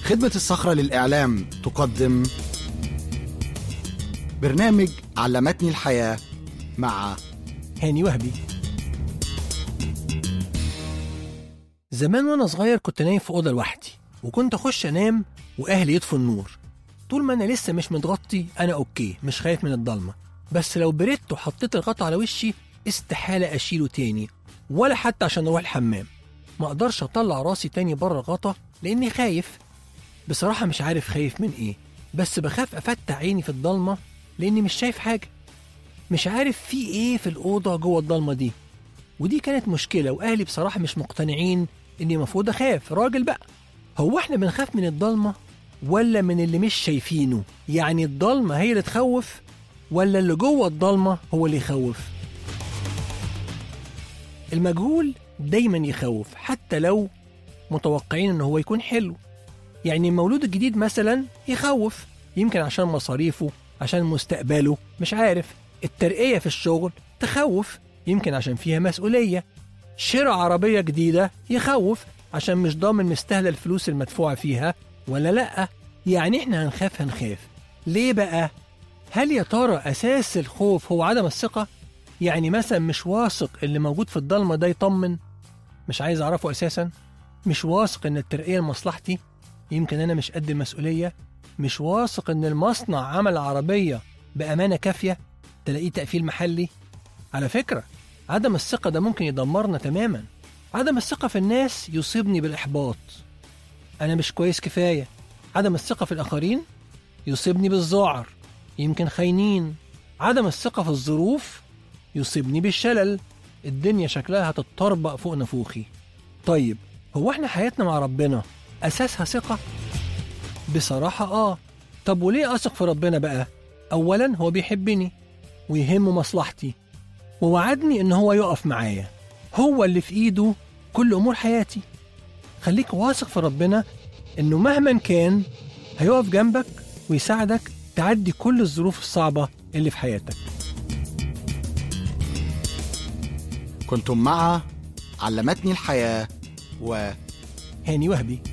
خدمة الصخرة للإعلام تقدم برنامج علمتني الحياة مع هاني وهبي زمان وانا صغير كنت نايم في اوضه لوحدي وكنت اخش انام واهلي يطفوا النور طول ما انا لسه مش متغطي انا اوكي مش خايف من الضلمه بس لو بردت وحطيت الغطا على وشي استحاله اشيله تاني ولا حتى عشان اروح الحمام ما اقدرش اطلع راسي تاني بره الغطا لاني خايف بصراحه مش عارف خايف من ايه بس بخاف افتح عيني في الضلمه لاني مش شايف حاجه مش عارف في ايه في الاوضه جوه الضلمه دي ودي كانت مشكله واهلي بصراحه مش مقتنعين اني المفروض اخاف راجل بقى هو احنا بنخاف من الضلمه ولا من اللي مش شايفينه يعني الضلمه هي اللي تخوف ولا اللي جوه الضلمه هو اللي يخوف المجهول دايما يخوف حتى لو متوقعين ان هو يكون حلو يعني المولود الجديد مثلا يخوف يمكن عشان مصاريفه عشان مستقبله مش عارف الترقية في الشغل تخوف يمكن عشان فيها مسؤولية شراء عربية جديدة يخوف عشان مش ضامن مستاهلة الفلوس المدفوعة فيها ولا لأ يعني احنا هنخاف هنخاف ليه بقى؟ هل يا ترى أساس الخوف هو عدم الثقة؟ يعني مثلا مش واثق اللي موجود في الضلمة ده يطمن مش عايز أعرفه أساسا مش واثق إن الترقية لمصلحتي يمكن أنا مش قد المسؤولية مش واثق إن المصنع عمل عربية بأمانة كافية تلاقيه تقفيل محلي على فكرة عدم الثقة ده ممكن يدمرنا تماما عدم الثقة في الناس يصيبني بالإحباط أنا مش كويس كفاية عدم الثقة في الآخرين يصيبني بالذعر يمكن خاينين عدم الثقة في الظروف يصيبني بالشلل الدنيا شكلها هتتطربق فوق نفوخي طيب هو احنا حياتنا مع ربنا أساسها ثقة؟ بصراحة آه طب وليه أثق في ربنا بقى؟ أولا هو بيحبني ويهمه مصلحتي ووعدني إن هو يقف معايا هو اللي في إيده كل أمور حياتي خليك واثق في ربنا إنه مهما كان هيقف جنبك ويساعدك تعدي كل الظروف الصعبة اللي في حياتك كنتم مع علمتني الحياة و هاني وهبي